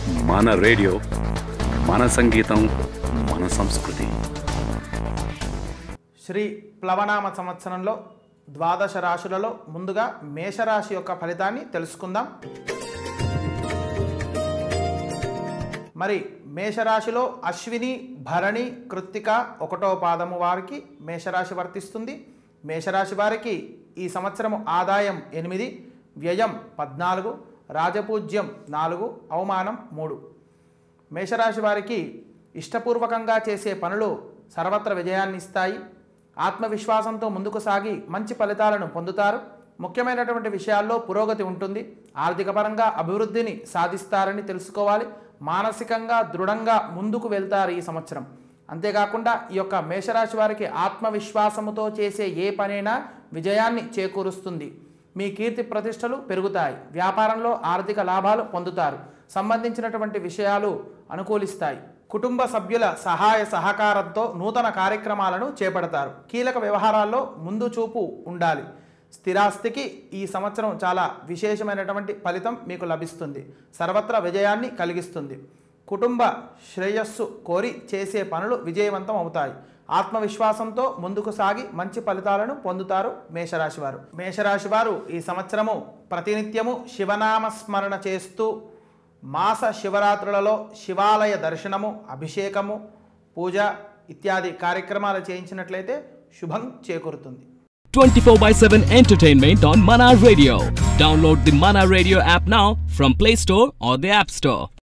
మన రేడియో మన సంగీతం మన సంస్కృతి శ్రీ ప్లవనామ సంవత్సరంలో ద్వాదశ రాశులలో ముందుగా మేషరాశి యొక్క ఫలితాన్ని తెలుసుకుందాం మరి మేషరాశిలో అశ్విని భరణి కృత్తిక ఒకటో పాదము వారికి మేషరాశి వర్తిస్తుంది మేషరాశి వారికి ఈ సంవత్సరము ఆదాయం ఎనిమిది వ్యయం పద్నాలుగు రాజపూజ్యం నాలుగు అవమానం మూడు మేషరాశి వారికి ఇష్టపూర్వకంగా చేసే పనులు సర్వత్ర విజయాన్ని ఇస్తాయి ఆత్మవిశ్వాసంతో ముందుకు సాగి మంచి ఫలితాలను పొందుతారు ముఖ్యమైనటువంటి విషయాల్లో పురోగతి ఉంటుంది ఆర్థిక పరంగా అభివృద్ధిని సాధిస్తారని తెలుసుకోవాలి మానసికంగా దృఢంగా ముందుకు వెళ్తారు ఈ సంవత్సరం అంతేకాకుండా ఈ యొక్క మేషరాశి వారికి ఆత్మవిశ్వాసముతో చేసే ఏ పనైనా విజయాన్ని చేకూరుస్తుంది మీ కీర్తి ప్రతిష్టలు పెరుగుతాయి వ్యాపారంలో ఆర్థిక లాభాలు పొందుతారు సంబంధించినటువంటి విషయాలు అనుకూలిస్తాయి కుటుంబ సభ్యుల సహాయ సహకారంతో నూతన కార్యక్రమాలను చేపడతారు కీలక వ్యవహారాల్లో ముందు చూపు ఉండాలి స్థిరాస్తికి ఈ సంవత్సరం చాలా విశేషమైనటువంటి ఫలితం మీకు లభిస్తుంది సర్వత్రా విజయాన్ని కలిగిస్తుంది కుటుంబ శ్రేయస్సు కోరి చేసే పనులు విజయవంతం అవుతాయి ఆత్మవిశ్వాసంతో ముందుకు సాగి మంచి ఫలితాలను పొందుతారు మేషరాశి వారు మేషరాశి వారు ఈ సంవత్సరము ప్రతినిత్యము శివనామ స్మరణ చేస్తూ మాస శివరాత్రులలో శివాలయ దర్శనము అభిషేకము పూజ ఇత్యాది కార్యక్రమాలు చేయించినట్లయితే శుభం చేకూరుతుంది 24 by 7 entertainment on Mana Radio. Download the Mana Radio app now from Play Store or the App Store.